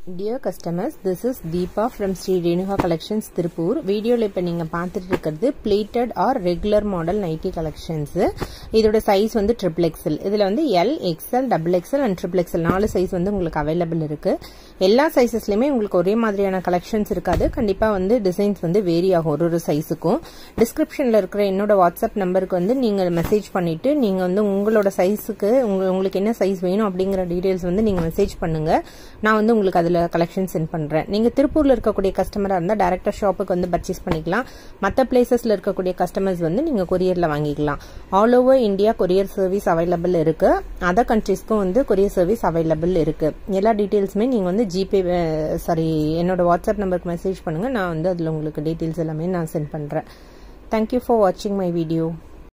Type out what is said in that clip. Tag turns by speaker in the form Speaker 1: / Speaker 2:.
Speaker 1: dear customers this is Deepa from Sri Renuka collections Tiruppur வீடியோவில் இப்போ நீங்கள் பார்த்துட்டு இருக்கிறது pleated or regular model nighty collections இதோட சைஸ் வந்து ட்ரிபிள் எக்ஸல் இதில் வந்து L XL double XL and triple XL நாலு சைஸ் வந்து உங்களுக்கு அவைலபிள் இருக்குது எல்லா சைஸஸ்லையுமே உங்களுக்கு ஒரே மாதிரியான கலெக்ஷன்ஸ் இருக்காது கண்டிப்பாக வந்து டிசைன்ஸ் வந்து வேரி ஆகும் ஒரு ஒரு சைஸுக்கும் டிஸ்கிரிப்ஷனில் இருக்கிற என்னோட வாட்ஸ்அப் நம்பருக்கு வந்து நீங்கள் மெசேஜ் பண்ணிவிட்டு நீங்கள் வந்து உங்களோட சைஸுக்கு உங்களுக்கு என்ன சைஸ் வேணும் அப்படிங்கிற டீட்டெயில்ஸ் வந்து நீங்கள் மெசேஜ் பண்ணுங்கள் நான் வந்து உங்களுக்கு அதில் கலெக்ஷன் சென்ட் பண்ணுறேன் நீங்கள் திருப்பூரில் இருக்கக்கூடிய கஸ்டமராக இருந்தால் டேரெக்டாக ஷாப்புக்கு வந்து பர்ச்சேஸ் பண்ணிக்கலாம் மற்ற பிளேசஸில் இருக்கக்கூடிய கஸ்டமர்ஸ் வந்து நீங்கள் கொரியரில் வாங்கிக்கலாம் all over India courier service available இருக்குது அதர் கண்ட்ரீஸ்க்கும் வந்து கொரியர் சர்வீஸ் அவைலபிள் இருக்குது எல்லா டீட்டெயில்ஸுமே நீங்கள் வந்து ஜிபே சாரி என்னோட வாட்ஸ்அப் நம்பருக்கு மெசேஜ் பண்ணுங்கள் நான் வந்து அதில் உங்களுக்கு டீட்டெயில்ஸ் எல்லாமே நான் சென்ட் பண்ணுறேன் தேங்க்யூ ஃபார் வாட்சிங் மை வீடியோ